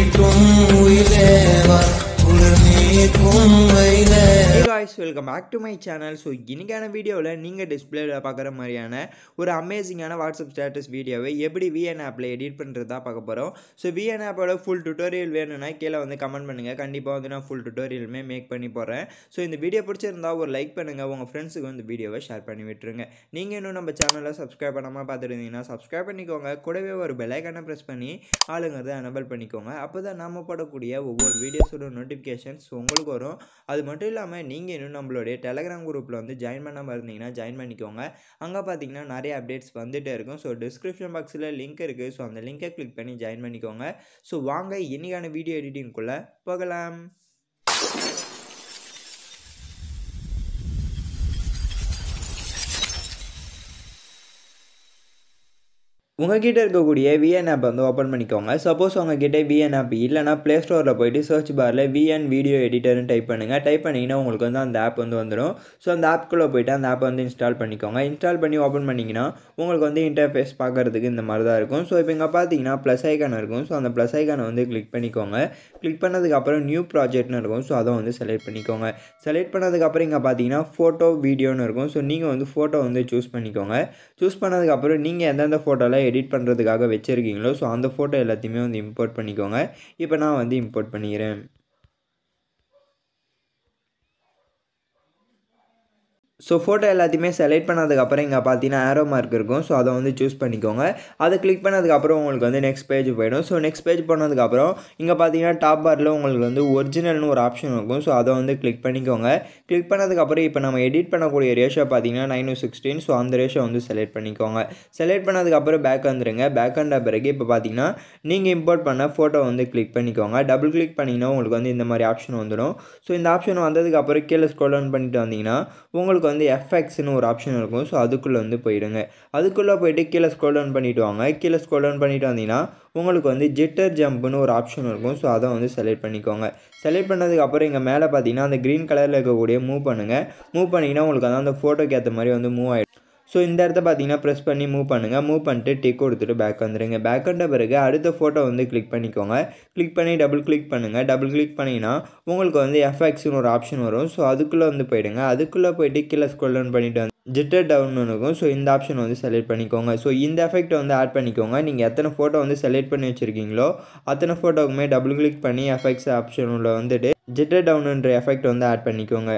மீட்கும் உயிலேவா உயிர் மீட்கும் வயலே hey guys welcome back to my channel so இன்னைக்கான வீடியோவில் நீங்கள் டிஸ்பிளேல பார்க்குற மாதிரியான ஒரு அமேசிங்கான வாட்ஸ்அப் ஸ்டேட்டஸ் வீடியோவை எப்படி விஎன் ஆப்பில் எடிட் பண்ணுறது தான் பார்க்க போகிறோம் ஸோ விஎன் ஆப்போட ஃபுல் டுட்டோரியல் வேணும்னா கீழே வந்து கமெண்ட் பண்ணுங்கள் கண்டிப்பாக வந்து நான் ஃபுல் டுட்டோரியலுமே மேக் பண்ணி போகிறேன் ஸோ இந்த வீடியோ பிடிச்சிருந்தா ஒரு லைக் பண்ணுங்கள் உங்கள் ஃப்ரெண்ட்ஸுக்கு வந்து வீடியோவை ஷேர் பண்ணி விட்டுருங்க நீங்கள் இன்னும் நம்ம சேனலை சப்ஸ்கிரைப் பண்ணாமல் பார்த்துட்டு இருந்தீங்கன்னா சப்ஸ்கிரைப் பண்ணிக்கோங்க கூடவே ஒரு பெல்லைக்கான ப்ரெஸ் பண்ணி ஆளுங்கிறத எனபிள் பண்ணிக்கோங்க அப்போ தான் நம்ம போடக்கூடிய ஒவ்வொரு வீடியோஸோட நோட்டிஃபிகேஷன்ஸ் உங்களுக்கு வரும் அது மட்டும் இல்லாமல் நீங்கள் இன்னும் நம்மளுடைய டெலகிராம் குரூப்பில் வந்து ஜாயின் பண்ணாமல் இருந்தீங்கன்னா ஜாயின் பண்ணிக்கோங்க அங்கே பார்த்தீங்கன்னா நிறைய அப்டேட்ஸ் வந்துகிட்டே இருக்கும் ஸோ டிஸ்கிரிப்ஷன் பாக்ஸில் லிங்க் இருக்குது ஸோ அந்த லிங்கை கிளிக் பண்ணி ஜாயின் பண்ணிக்கோங்க ஸோ வாங்க இன்னைக்கான வீடியோ எடிட்டிங்குள்ளே போகலாம் உங்ககிட்ட இருக்கக்கூடிய விஎன் ஆப் வந்து ஓப்பன் பண்ணிக்கோங்க சப்போஸ் உங்ககிட்ட விஎன் ஆப் இல்லைனா ப்ளே ஸ்டோரில் போயிட்டு சர்ச் பாரில் விஎன் வீடியோ எடிட்டர்னு டைப் பண்ணுங்கள் டைப் பண்ணிங்கன்னா உங்களுக்கு வந்து அந்த ஆப் வந்து வந்துடும் ஸோ அந்த ஆப்குள்ளே போயிட்டு அந்த ஆப்பை வந்து இன்ஸ்டால் பண்ணிக்கோங்க இன்ஸ்டால் பண்ணி ஓப்பன் பண்ணிங்கன்னா உங்களுக்கு வந்து இன்டர்ஃபேஸ் பார்க்குறதுக்கு இந்த மாதிரி தான் இருக்கும் ஸோ இப்போ இங்கே பார்த்தீங்கன்னா ப்ளஸ் ஐக்கான் இருக்கும் ஸோ அந்த ப்ளஸ் ஐக்கானை வந்து கிளிக் பண்ணிக்கோங்க கிளிக் பண்ணதுக்கப்புறம் நியூ ப்ராஜெக்ட்னு இருக்கும் ஸோ அதை வந்து செலக்ட் பண்ணிக்கோங்க செலக்ட் பண்ணதுக்கப்புறம் இங்கே பார்த்தீங்கன்னா ஃபோட்டோ வீடியோன்னு இருக்கும் ஸோ நீங்கள் வந்து ஃபோட்டோ வந்து சூஸ் பண்ணிக்கோங்க சூஸ் பண்ணதுக்கப்புறம் நீங்கள் எந்தெந்த ஃபோட்டோலாம் எடிட் பண்ணுறதுக்காக வச்சுருக்கீங்களோ ஸோ அந்த ஃபோட்டோ எல்லாத்தையுமே வந்து இம்போர்ட் பண்ணிக்கோங்க இப்போ நான் வந்து இம்போர்ட் பண்ணிக்கிறேன் ஸோ ஃபோட்டோ எல்லாத்தையுமே செலக்ட் பண்ணதுக்கப்புறம் இங்கே பார்த்தீங்கன்னா ஆரோ மார்க் இருக்கும் ஸோ அதை வந்து சூஸ் பண்ணிக்கோங்க அதை கிளிக் பண்ணதுக்கப்புறம் உங்களுக்கு வந்து நெக்ஸ்ட் பேஜ் போயிடும் ஸோ நெக்ஸ்ட் பேஜ் போனதுக்கப்புறம் இங்கே பார்த்தீங்கன்னா டாப் பாரில் உங்களுக்கு வந்து ஒரிஜினல்னு ஒரு ஆப்ஷன் இருக்கும் ஸோ அதை வந்து கிளிக் பண்ணிக்கோங்க கிளிக் பண்ணதுக்கப்புறம் இப்போ நம்ம எடிட் பண்ணக்கூடிய ரேஷோ பார்த்தீங்கன்னா நைன் சிக்ஸ்டீன் ஸோ அந்த ரேஷோ வந்து செலக்ட் பண்ணிக்கோங்க செலக்ட் பண்ணதுக்கப்புறம் பேக் வந்துருங்க பேக் வந்த பிறகு இப்போ பார்த்தீங்கன்னா நீங்கள் இம்போர்ட் பண்ண ஃபோட்டோ வந்து கிளிக் பண்ணிக்கோங்க டபுள் கிளிக் பண்ணிங்கன்னா உங்களுக்கு வந்து இந்த மாதிரி ஆப்ஷன் வந்துடும் ஸோ இந்த ஆப்ஷன் வந்ததுக்கப்புறம் கீழே ஸ்க்ரோல் டவுன் பண்ணிட்டு வந்தீங்கன்னா உங்களுக்கு வந்து எஃப்எக்ஸ்னு ஒரு ஆப்ஷன் இருக்கும் ஸோ அதுக்குள்ளே வந்து போயிடுங்க அதுக்குள்ளே போயிட்டு கீழே ஸ்க்ரோல் டவுன் பண்ணிட்டு வாங்க கீழே ஸ்க்ரோல் டவுன் பண்ணிட்டு வந்தீங்கன்னா உங்களுக்கு வந்து ஜிட்டர் ஜம்ப்னு ஒரு ஆப்ஷன் இருக்கும் ஸோ அதை வந்து செலக்ட் பண்ணிக்கோங்க செலக்ட் பண்ணதுக்கப்புறம் இங்கே மேலே பார்த்தீங்கன்னா அந்த க்ரீன் கலரில் இருக்கக்கூடிய மூவ் பண்ணுங்கள் மூவ் பண்ணிங்கன்னா உங்களுக்கு வந்து அந்த ஃபோட்டோக்கு ஏற்ற மாதிரி வந்து மூவ் ஆகிடும் ஸோ இந்த இடத்த பார்த்தீங்கன்னா ப்ரெஸ் பண்ணி மூவ் பண்ணுங்கள் மூவ் பண்ணிட்டு டிக் கொடுத்துட்டு பேக் வந்துடுங்க பேக் வந்த பிறகு அடுத்த ஃபோட்டோ வந்து கிளிக் பண்ணிக்கோங்க கிளிக் பண்ணி டபுள் கிளிக் பண்ணுங்கள் டபுள் கிளிக் பண்ணிங்கன்னா உங்களுக்கு வந்து எஃப்எக்ஸ்னு ஒரு ஆப்ஷன் வரும் ஸோ அதுக்குள்ளே வந்து போயிடுங்க அதுக்குள்ளே போயிட்டு கீழே ஸ்க்ரோல் டவுன் பண்ணிட்டு வந்து ஜிட்டர் டவுன் இருக்கும் ஸோ இந்த ஆப்ஷன் வந்து செலக்ட் பண்ணிக்கோங்க ஸோ இந்த எஃபெக்ட் வந்து ஆட் பண்ணிக்கோங்க நீங்கள் எத்தனை ஃபோட்டோ வந்து செலக்ட் பண்ணி வச்சுருக்கீங்களோ அத்தனை ஃபோட்டோக்குமே டபுள் கிளிக் பண்ணி எஃபெக்ட்ஸ் ஆப்ஷனில் வந்துட்டு ஜிட்டர் டவுனுன்ற எஃபெக்ட் வந்து ஆட் பண்ணிக்கோங்க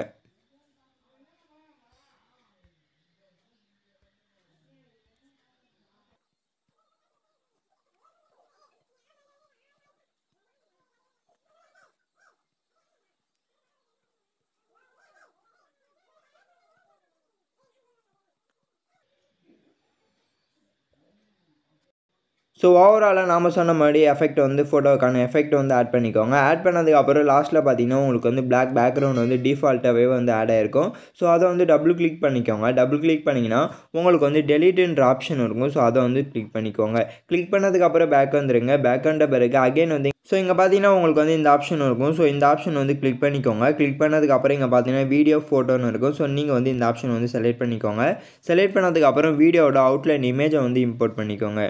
ஸோ ஓவராலாக நாம் சொன்ன மாதிரி எஃபெக்ட் வந்து ஃபோட்டோக்கான எஃபெக்ட் வந்து ஆட் பண்ணிக்கோங்க ஆட் பண்ணதுக்கப்புறம் லாஸ்ட்டில் பார்த்தீங்கன்னா உங்களுக்கு வந்து பிளாக் பேக்ரவுண்ட் வந்து டிஃபால்ட்டாகவே வந்து ஆட் ஆகிருக்கும் ஸோ அதை வந்து டபுள் கிளிக் பண்ணிக்கோங்க டபுள் கிளிக் பண்ணிங்கன்னா உங்களுக்கு வந்து டெலிட்டுன்ற ஆப்ஷன் இருக்கும் ஸோ அதை வந்து கிளிக் பண்ணிக்கோங்க கிளிக் பண்ணதுக்கப்புறம் பேக் வந்துருங்க பேக் வந்த பிறகு அகைன் வந்து ஸோ இங்கே பார்த்தீங்கன்னா உங்களுக்கு வந்து இந்த ஆப்ஷன் இருக்கும் ஸோ இந்த ஆப்ஷன் வந்து கிளிக் பண்ணிக்கோங்க கிளிக் பண்ணதுக்கப்புறம் இங்கே பார்த்தீங்கன்னா வீடியோ ஃபோட்டோன்னு இருக்கும் ஸோ நீங்கள் வந்து இந்த ஆப்ஷன் வந்து செலக்ட் பண்ணிக்கோங்க செலக்ட் பண்ணதுக்கப்புறம் வீடியோவோட அவுட்லைன் இமேஜை வந்து இம்போர்ட் பண்ணிக்கோங்க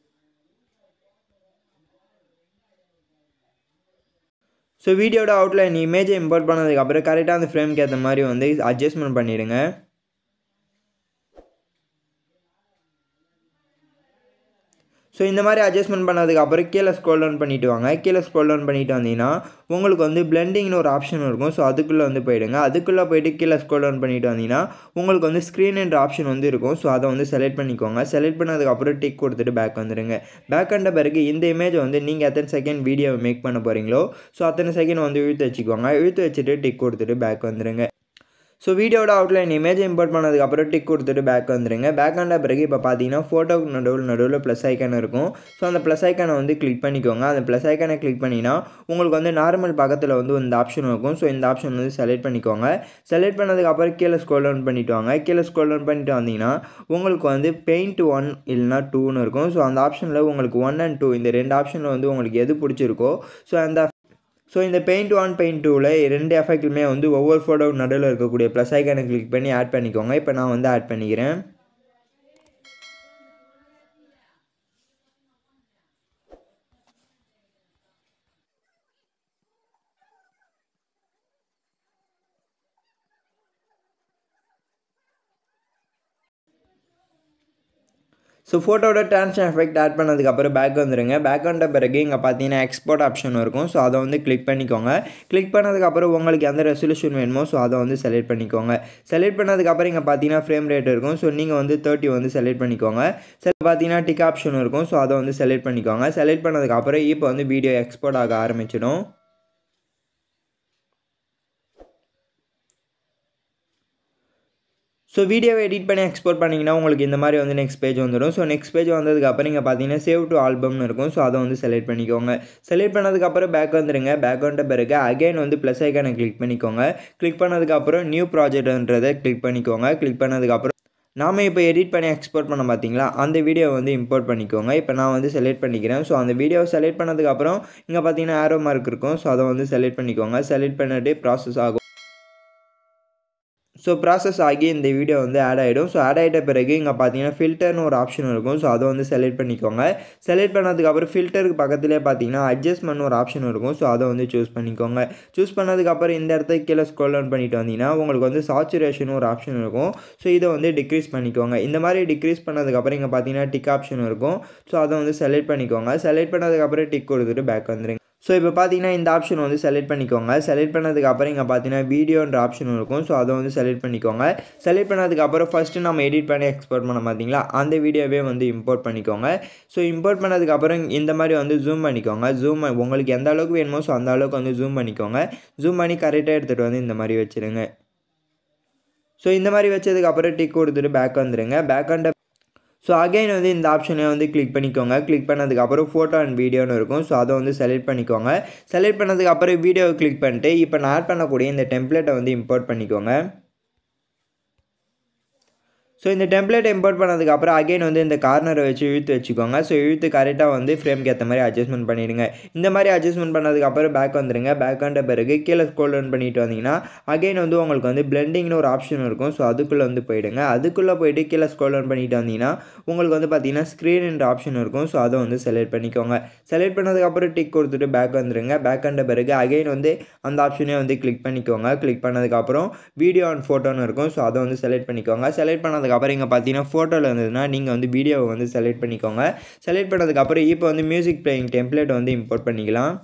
ஸோ வீடியோட அவுட்லைன் இமேஜை இம்போர்ட் பண்ணதுக்கப்புறம் கரெக்டாக அந்த ஃப்ரேம்க்கு ஏற்ற மாதிரி வந்து அட்ஜஸ்ட்மெண்ட் பண்ணிவிடுங்க ஸோ இந்த மாதிரி அட்ஜஸ்ட்மெண்ட் பண்ணதுக்கப்புறம் கீழே ஸ்க்ரோல் டவுன் பண்ணிவிட்டு வாங்க கீழே ஸ்க்ரோல் டவுன் பண்ணிட்டு வந்தீங்கன்னா உங்களுக்கு வந்து பிளெண்டிங்னு ஒரு ஆப்ஷன் இருக்கும் ஸோ அதுக்குள்ளே வந்து போயிடுங்க அதுக்குள்ளே போயிட்டு கீழே ஸ்க்ரோல் டவுன் பண்ணிட்டு வந்தீங்கன்னா உங்களுக்கு வந்து ஸ்க்ரீன் என்ற ஆப்ஷன் வந்து இருக்கும் ஸோ அதை வந்து செலக்ட் பண்ணிக்கோங்க செலக்ட் பண்ணதுக்கப்புறம் டிக் கொடுத்துட்டு பேக் வந்துடுங்க பேக் வந்த பிறகு இந்த இமேஜ் வந்து நீங்கள் எத்தனை செகண்ட் வீடியோ மேக் பண்ண போகிறீங்களோ ஸோ அத்தனை செகண்ட் வந்து இழுத்து வச்சுக்கோங்க இழுத்து வச்சுட்டு டிக் கொடுத்துட்டு பேக் வந்துடுங்க ஸோ வீடியோட அவுட்லைன் இமேஜ் இம்போர்ட் பண்ணதுக்கப்புறம் டிக் கொடுத்துட்டு பேக் வந்துடுங்க பேக் வந்த பிறகு இப்போ பார்த்தீங்கன்னா ஃபோட்டோக்கு நடுவில் நடுவில் ப்ளஸ் ஐக்கான் இருக்கும் ஸோ அந்த ப்ளஸ் ஐக்கானை வந்து கிளிக் பண்ணிக்கோங்க அந்த ப்ளஸ் ஐக்கானை கிளிக் பண்ணிங்கன்னா உங்களுக்கு வந்து நார்மல் பக்கத்தில் வந்து இந்த ஆப்ஷன் இருக்கும் ஸோ இந்த ஆப்ஷன் வந்து செலக்ட் பண்ணிக்கோங்க செலக்ட் பண்ணதுக்கப்புறம் கீழே ஸ்க்ரோல் டவுன் பண்ணிட்டு வாங்க கீழே ஸ்க்ரோல் டவுன் பண்ணிட்டு வந்தீங்கன்னா உங்களுக்கு வந்து பெயிண்ட் ஒன் இல்லைனா டூன்னு இருக்கும் ஸோ அந்த ஆப்ஷனில் உங்களுக்கு ஒன் அண்ட் டூ இந்த ரெண்டு ஆப்ஷனில் வந்து உங்களுக்கு எது பிடிச்சிருக்கோ ஸோ அந்த ஸோ இந்த பெயிண்ட் ஒன் பெயிண்ட் டூவில் ரெண்டு எஃபெக்ட்டுமே வந்து ஒவ்வொரு ஃபோட்டோ நடுவில் இருக்கக்கூடிய ப்ளஸ் ஐக்கானை கிளிக் பண்ணி ஆட் பண்ணிக்கோங்க இப்போ நான் வந்து ஆட் பண்ணிக்கிறேன் ஸோ ஃபோட்டோட டிரான்ஸ்ஃபர் எஃபெக்ட் ஆட் பண்ணதுக்கப்புறம் பேக் வந்துடுங்க பேக் வந்த பிறகு இங்கே பார்த்தீங்கன்னா எக்ஸ்போர்ட் ஆப்ஷன் இருக்கும் ஸோ அதை வந்து கிளிக் பண்ணிக்கோங்க கிளிக் பண்ணதுக்கப்புறம் உங்களுக்கு எந்த ரெசல்யூஷன் வேணுமோ ஸோ அதை வந்து செலக்ட் பண்ணிக்கோங்க செலக்ட் பண்ணதுக்கப்புறம் இங்கே பார்த்தீங்கன்னா ஃப்ரேம் ரேட் இருக்கும் ஸோ நீங்கள் வந்து தேர்ட்டி வந்து செலக்ட் பண்ணிக்கோங்க சரி பார்த்தீங்கன்னா டிக் ஆப்ஷன் இருக்கும் ஸோ அதை வந்து செலக்ட் பண்ணிக்கோங்க செலக்ட் பண்ணதுக்கப்புறம் இப்போ வந்து வீடியோ எக்ஸ்போர்ட் ஆக ஆரம்பிச்சிடும் ஸோ வீடியோவை எடிட் பண்ணி எக்ஸ்போர்ட் பண்ணிங்கன்னா உங்களுக்கு இந்த மாதிரி வந்து நெக்ஸ்ட் பேஜ் வந்துடும் ஸோ நெக்ஸ்ட் பேஜ் வந்ததுக்கப்புறம் இங்கே பார்த்தீங்கன்னா சேவ் டு ஆல்பம்னு இருக்கும் ஸோ அதை வந்து செலக்ட் பண்ணிக்கோங்க செலக்ட் பண்ணதுக்கப்புறம் பேக் வந்துடுங்க பேக் வந்த பிறகு அகைன் வந்து ப்ளஸ் ஐக்கானை கிளிக் பண்ணிக்கோங்க கிளிக் பண்ணதுக்கப்புறம் நியூ ப்ராஜெக்ட்ன்றதை கிளிக் பண்ணிக்கோங்க கிளிக் பண்ணதுக்கப்புறம் நாம் இப்போ எடிட் பண்ணி எக்ஸ்போர்ட் பண்ண பார்த்தீங்களா அந்த வீடியோ வந்து இம்போர்ட் பண்ணிக்கோங்க இப்போ நான் வந்து செலக்ட் பண்ணிக்கிறேன் ஸோ அந்த வீடியோவை செலக்ட் பண்ணதுக்கப்புறம் இங்கே பார்த்தீங்கன்னா ஆரோ மார்க் இருக்கும் ஸோ அதை வந்து செலக்ட் பண்ணிக்கோங்க செலக்ட் பண்ணிட்டு ப்ராசஸ் ஆகும் ஸோ ப்ராசஸ் ஆகி இந்த வீடியோ வந்து ஆட் ஆகிடும் ஸோ ஆட் ஆகிட்ட பிறகு இங்கே பார்த்தீங்கன்னா ஃபில்டர்னு ஒரு ஆப்ஷன் இருக்கும் ஸோ அதை வந்து செலக்ட் பண்ணிக்கோங்க செலக்ட் பண்ணதுக்கப்புறம் ஃபில்டருக்கு பக்கத்துலேயே பார்த்தீங்கன்னா அட்ஜஸ்ட்மெண்ட் ஒரு ஆப்ஷன் இருக்கும் ஸோ அதை வந்து சூஸ் பண்ணிக்கோங்க சூஸ் பண்ணதுக்கப்புறம் இந்த இடத்துக்கு கீழே ஸ்க்ரோல் டவுன் பண்ணிட்டு வந்தீங்கன்னா உங்களுக்கு வந்து சாச்சுரேஷன் ஒரு ஆப்ஷன் இருக்கும் ஸோ இதை வந்து டிக்ரீஸ் பண்ணிக்கோங்க இந்த மாதிரி டிக்ரீஸ் பண்ணதுக்கப்புறம் இங்கே பார்த்தீங்கன்னா டிக் ஆப்ஷன் இருக்கும் ஸோ அதை வந்து செலக்ட் பண்ணிக்கோங்க செலக்ட் பண்ணதுக்கப்புறம் டிக் கொடுத்துட்டு பேக் வந்துருங்க ஸோ இப்போ பார்த்தீங்கன்னா இந்த ஆப்ஷன் வந்து செலக்ட் பண்ணிக்கோங்க செலக்ட் பண்ணதுக்கப்புறம் இங்கே பார்த்தீங்கன்னா வீடியோன்ற ஆப்ஷன் இருக்கும் ஸோ அதை வந்து செலக்ட் பண்ணிக்கோங்க செலக்ட் பண்ணதுக்கப்புறம் ஃபஸ்ட்டு நம்ம எடிட் பண்ணி எக்ஸ்போர்ட் பண்ண பார்த்தீங்களா அந்த வீடியோவே வந்து இம்போர்ட் பண்ணிக்கோங்க ஸோ இம்போர்ட் பண்ணதுக்கப்புறம் இந்த மாதிரி வந்து ஜூம் பண்ணிக்கோங்க ஜூம் உங்களுக்கு எந்த அளவுக்கு வேணுமோ ஸோ அந்த அளவுக்கு வந்து ஜூம் பண்ணிக்கோங்க ஜூம் பண்ணி கரெக்டாக எடுத்துகிட்டு வந்து இந்த மாதிரி வச்சுருங்க ஸோ இந்த மாதிரி வச்சதுக்கப்புறம் டிக் கொடுத்துட்டு பேக் வந்துடுங்க பேக் அண்ட் ஸோ அகைன் வந்து இந்த ஆப்ஷனை வந்து கிளிக் பண்ணிக்கோங்க கிளிக் பண்ணதுக்கப்புறம் ஃபோட்டோ அண்ட் வீடியோன்னு இருக்கும் ஸோ அதை வந்து செலக்ட் பண்ணிக்கோங்க செலக்ட் பண்ணதுக்கப்புறம் வீடியோவை கிளிக் பண்ணிட்டு இப்போ நான் ஆட் பண்ணக்கூடிய இந்த டெம்ப்ளேட்டை வந்து இம்போர்ட் பண்ணிக்கோங்க ஸோ இந்த டெம்ப்ளேட் இம்போர்ட் பண்ணதுக்கப்புறம் அகைன் வந்து இந்த கார்னரை வச்சு இழுத்து வச்சுக்கோங்க ஸோ இழுத்து கரெக்டாக வந்து ஃப்ரேம்க்கு ஏற்ற மாதிரி அட்ஜஸ்ட்மெண்ட் பண்ணிடுங்க இந்த மாதிரி அட்ஜஸ்ட்மெண்ட் பண்ணதுக்கப்புறம் பேக் வந்துடுங்க பேக் வந்த பிறகு கீழே ஸ்க்ரோல் டவுன் பண்ணிட்டு வந்தீங்கன்னா அகைன் வந்து உங்களுக்கு வந்து பிளெண்டிங்னு ஒரு ஆப்ஷன் இருக்கும் ஸோ அதுக்குள்ளே வந்து போயிடுங்க அதுக்குள்ளே போயிட்டு கீழே ஸ்க்ரோல் டவுன் பண்ணிட்டு வந்தீங்கன்னா உங்களுக்கு வந்து பார்த்தீங்கன்னா ஸ்க்ரீன்ன்ற ஆப்ஷன் இருக்கும் ஸோ அதை வந்து செலக்ட் பண்ணிக்கோங்க செலக்ட் பண்ணதுக்கப்புறம் டிக் கொடுத்துட்டு பேக் வந்துடுங்க பேக் வந்த பிறகு அகைன் வந்து அந்த ஆப்ஷனே வந்து கிளிக் பண்ணிக்கோங்க கிளிக் பண்ணதுக்கப்புறம் வீடியோ அண்ட் ஃபோட்டோன்னு இருக்கும் ஸோ அதை வந்து செலக்ட் பண்ணிக்கோங்க செலக்ட் பண்ணதுக்கு அப்புறம் இங்கே பார்த்தீங்கன்னா ஃபோட்டோவில் இருந்ததுன்னா நீங்கள் வந்து வீடியோவை வந்து செலக்ட் பண்ணிக்கோங்க செலக்ட் பண்ணதுக்கப்புறம் இப்போ வந்து மியூசிக் பிளேயிங் டெம்ப்ளேட் வந்து இம்போர்ட் பண்ணிக்கலாம்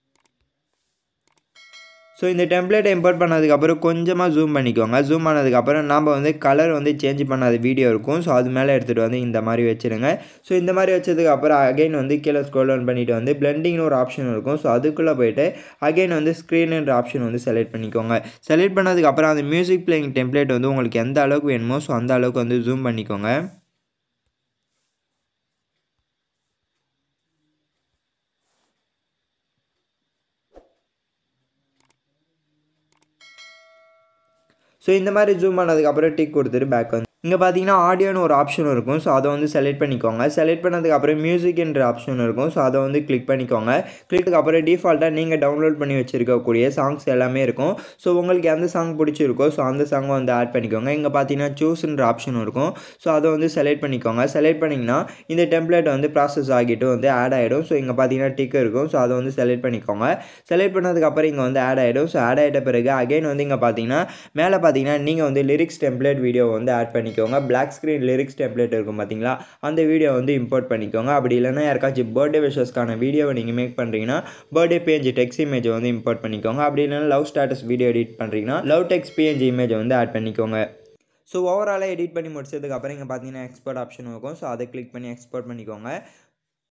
ஸோ இந்த டெம்ப்ளேட்டை இம்போர்ட் பண்ணதுக்கப்புறம் கொஞ்சமாக ஜூம் பண்ணிக்கோங்க ஜூம் பண்ணதுக்கப்புறம் நம்ம வந்து கலர் வந்து சேஞ்ச் பண்ணாத வீடியோ இருக்கும் ஸோ அது மேலே எடுத்துகிட்டு வந்து இந்த மாதிரி வச்சுருங்க ஸோ இந்த மாதிரி வச்சதுக்கப்புறம் அகைன் வந்து கீழே ஸ்க்ரோல் டவுன் பண்ணிவிட்டு வந்து பிளெண்டிங்னு ஒரு ஆப்ஷன் இருக்கும் ஸோ அதுக்குள்ளே போயிட்டு அகைன் வந்து ஸ்க்ரீனுன்ற ஆப்ஷன் வந்து செலக்ட் பண்ணிக்கோங்க செலக்ட் பண்ணதுக்கப்புறம் அந்த மியூசிக் பிளேயிங் டெம்ப்ளேட் வந்து உங்களுக்கு எந்த அளவுக்கு வேணுமோ ஸோ அந்த அளவுக்கு வந்து ஜூம் பண்ணிக்கோங்க ஸோ இந்த மாதிரி ஜூம் பண்ணதுக்கப்புறம் டிக் கொடுத்துட்டு பேக் வந்து இங்கே பார்த்தீங்கன்னா ஆடியோன்னு ஒரு ஆப்ஷன் இருக்கும் ஸோ அதை வந்து செலக்ட் பண்ணிக்கோங்க செலக்ட் பண்ணதுக்கப்புறம் மியூசிக்ன்ற ஆப்ஷன் இருக்கும் ஸோ அதை வந்து கிளிக் பண்ணிக்கோங்க கிளிக்கு அப்புறம் டிஃபால்ட்டாக நீங்கள் டவுன்லோட் பண்ணி வச்சுருக்கக்கூடிய சாங்ஸ் எல்லாமே இருக்கும் ஸோ உங்களுக்கு எந்த சாங் பிடிச்சிருக்கோ ஸோ அந்த சாங்கை வந்து ஆட் பண்ணிக்கோங்க இங்கே பார்த்தீங்கன்னா சூஸ்ன்ற ஆப்ஷன் இருக்கும் ஸோ அதை வந்து செலக்ட் பண்ணிக்கோங்க செலக்ட் பண்ணிங்கன்னா இந்த டெம்ப்ளேட் வந்து ப்ராசஸ் ஆகிட்டு வந்து ஆட் ஆகிடும் ஸோ இங்கே பார்த்தீங்கன்னா டிக் இருக்கும் ஸோ அதை வந்து செலக்ட் பண்ணிக்கோங்க செலக்ட் பண்ணதுக்கப்புறம் இங்கே வந்து ஆட் ஆகிடும் ஸோ ஆட் ஆகிட்ட பிறகு அகைன் வந்து இங்கே பார்த்தீங்கன்னா மேலே பார்த்தீங்கன்னா நீங்கள் வந்து லிரிக்ஸ் டெம்ப்ளேட் வீடியோ வந்து ஆட் பண்ணி பண்ணிக்கோங்க பிளாக் ஸ்க்ரீன் லிரிக்ஸ் டெம்ப்ளேட் இருக்கும் பார்த்தீங்களா அந்த வீடியோ வந்து இம்போர்ட் பண்ணிக்கோங்க அப்படி இல்லைன்னா யாருக்காச்சும் பர்த்டே விஷஸ்க்கான வீடியோவை நீங்கள் மேக் பண்ணுறீங்கன்னா பர்த்டே பேஜ் டெக்ஸ்ட் இமேஜை வந்து இம்போர்ட் பண்ணிக்கோங்க அப்படி இல்லைன்னா லவ் ஸ்டேட்டஸ் வீடியோ எடிட் பண்ணுறீங்கன்னா லவ் டெக்ஸ்ட் பிஎன்ஜி இமேஜை வந்து ஆட் பண்ணிக்கோங்க ஸோ ஓவராலாக எடிட் பண்ணி முடிச்சதுக்கப்புறம் இங்கே பார்த்தீங்கன்னா எக்ஸ்போர்ட் ஆப்ஷன் இருக்கும் ஸோ அதை கிளிக் பண்ணி எக்ஸ்போர்ட் பண்ணிக்கோங்க